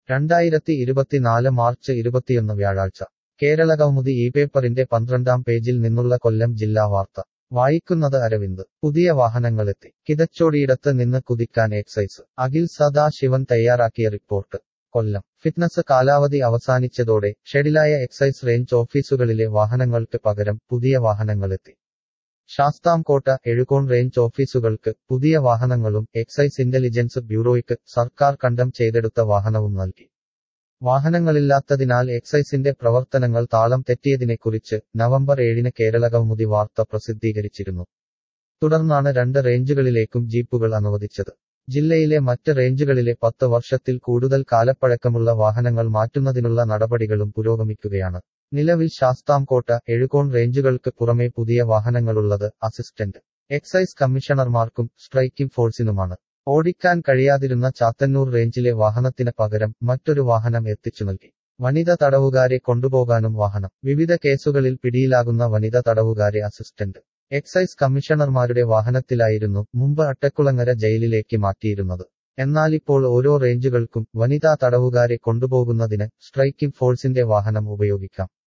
രണ്ടായിരത്തി ഇരുപത്തിനാല് മാർച്ച് ഇരുപത്തിയൊന്ന് വ്യാഴാഴ്ച കേരളകൗമുദി ഈ പേപ്പറിന്റെ പന്ത്രണ്ടാം പേജിൽ നിന്നുള്ള കൊല്ലം ജില്ലാ വാർത്ത വായിക്കുന്നത് അരവിന്ദ് പുതിയ വാഹനങ്ങളെത്തി കിതച്ചോടിയിടത്ത് നിന്ന് കുതിക്കാൻ എക്സൈസ് അഖിൽ സദാശിവൻ തയ്യാറാക്കിയ റിപ്പോർട്ട് കൊല്ലം ഫിറ്റ്നസ് കാലാവധി അവസാനിച്ചതോടെ ഷെഡിലായ എക്സൈസ് റേഞ്ച് ഓഫീസുകളിലെ വാഹനങ്ങൾക്ക് പകരം പുതിയ വാഹനങ്ങളെത്തി ശാസ്താംകോട്ട എഴുകോൺ റേഞ്ച് ഓഫീസുകൾക്ക് പുതിയ വാഹനങ്ങളും എക്സൈസ് ഇന്റലിജൻസ് ബ്യൂറോയ്ക്ക് സർക്കാർ കണ്ടം ചെയ്തെടുത്ത വാഹനവും നൽകി വാഹനങ്ങളില്ലാത്തതിനാൽ എക്സൈസിന്റെ പ്രവർത്തനങ്ങൾ താളം തെറ്റിയതിനെക്കുറിച്ച് നവംബർ ഏഴിന് കേരളകൗമുദി വാർത്ത പ്രസിദ്ധീകരിച്ചിരുന്നു തുടർന്നാണ് രണ്ട് റേഞ്ചുകളിലേക്കും ജീപ്പുകൾ അനുവദിച്ചത് ജില്ലയിലെ മറ്റ് റേഞ്ചുകളിലെ പത്ത് വർഷത്തിൽ കൂടുതൽ കാലപ്പഴക്കമുള്ള വാഹനങ്ങൾ മാറ്റുന്നതിനുള്ള നടപടികളും പുരോഗമിക്കുകയാണ് നിലവിൽ ശാസ്താംകോട്ട എഴുകോൺ റേഞ്ചുകൾക്ക് പുറമെ പുതിയ വാഹനങ്ങളുള്ളത് അസിസ്റ്റന്റ് എക്സൈസ് കമ്മീഷണർമാർക്കും സ്ട്രൈക്കിംഗ് ഫോഴ്സിനുമാണ് ഓടിക്കാൻ കഴിയാതിരുന്ന ചാത്തന്നൂർ റേഞ്ചിലെ വാഹനത്തിന് പകരം മറ്റൊരു വാഹനം എത്തിച്ചു നൽകി വനിത തടവുകാരെ കൊണ്ടുപോകാനും വാഹനം വിവിധ കേസുകളിൽ പിടിയിലാകുന്ന വനിത തടവുകാരെ അസിസ്റ്റന്റ് എക്സൈസ് കമ്മീഷണർമാരുടെ വാഹനത്തിലായിരുന്നു മുമ്പ് അട്ടക്കുളങ്ങര ജയിലിലേക്ക് മാറ്റിയിരുന്നത് എന്നാലിപ്പോൾ ഓരോ റേഞ്ചുകൾക്കും വനിതാ തടവുകാരെ കൊണ്ടുപോകുന്നതിന് സ്ട്രൈക്കിംഗ് ഫോഴ്സിന്റെ വാഹനം ഉപയോഗിക്കാം